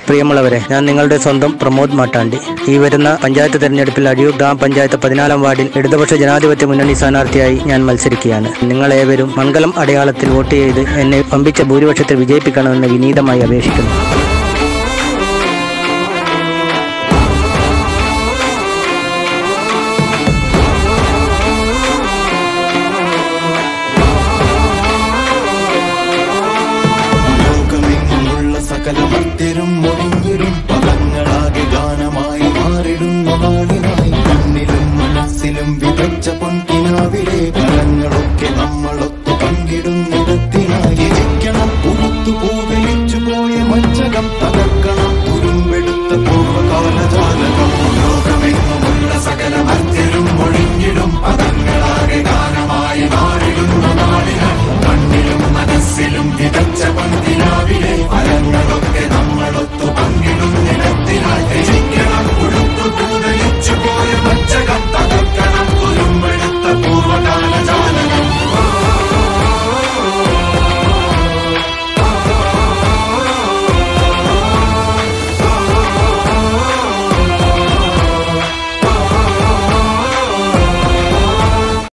പ്രിയമുള്ളവരെ ഞാൻ നിങ്ങളുടെ സ്വന്തം പ്രമോദ് മാട്ടാണ്ടി ഈ വരുന്ന പഞ്ചായത്ത് തെരഞ്ഞെടുപ്പിൽ അഴിയൂർ ഗ്രാമപഞ്ചായത്ത് പതിനാലാം വാർഡിൽ ഇടതുപക്ഷ ജനാധിപത്യ മുന്നണി സ്ഥാനാർത്ഥിയായി ഞാൻ മത്സരിക്കുകയാണ് നിങ്ങളേവരും മംഗളം അടയാളത്തിൽ വോട്ട് ചെയ്ത് എന്നെ പമ്പിച്ച ഭൂരിപക്ഷത്തിൽ വിജയിപ്പിക്കണമെന്ന് വിനീതമായി അപേക്ഷിക്കുന്നു